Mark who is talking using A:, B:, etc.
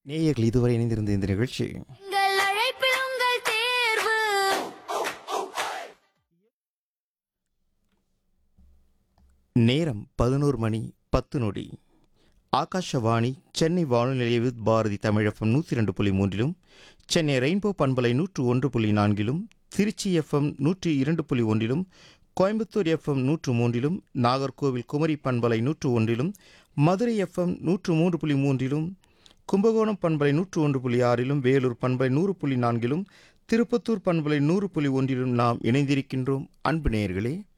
A: நேயர்கள் இதுவரை இணைந்திருந்த இந்த நிகழ்ச்சி
B: உங்கள் அழைப்பில் உங்கள் தேர்வு
A: நேரம் பதினோரு மணி பத்து நொடி ஆகாஷவாணி சென்னை வானொலி நிலைய வித் பாரதி தமிழகம் நூற்றி ரெண்டு புள்ளி மூன்றிலும் சென்னை ரெயின்போ பண்பலை நூற்று ஒன்று புள்ளி நான்கிலும் திருச்சி எஃப்எம் நூற்றி இரண்டு புள்ளி ஒன்றிலும் கோயம்புத்தூர் எஃப்எம் நூற்று மூன்றிலும் நாகர்கோவில் குமரி பண்பலை நூற்று ஒன்றிலும் மதுரை எஃப்எம் நூற்று மூன்று புள்ளி மூன்றிலும் கும்பகோணம் பண்பலை நூற்று ஒன்று புள்ளி ஆறிலும் வேலூர் பண்பலை நூறு புள்ளி நான்கிலும் திருப்பத்தூர் பண்பலை நூறு புள்ளி ஒன்றிலும் நாம் இணைந்திருக்கின்றோம் அன்பு நேயர்களே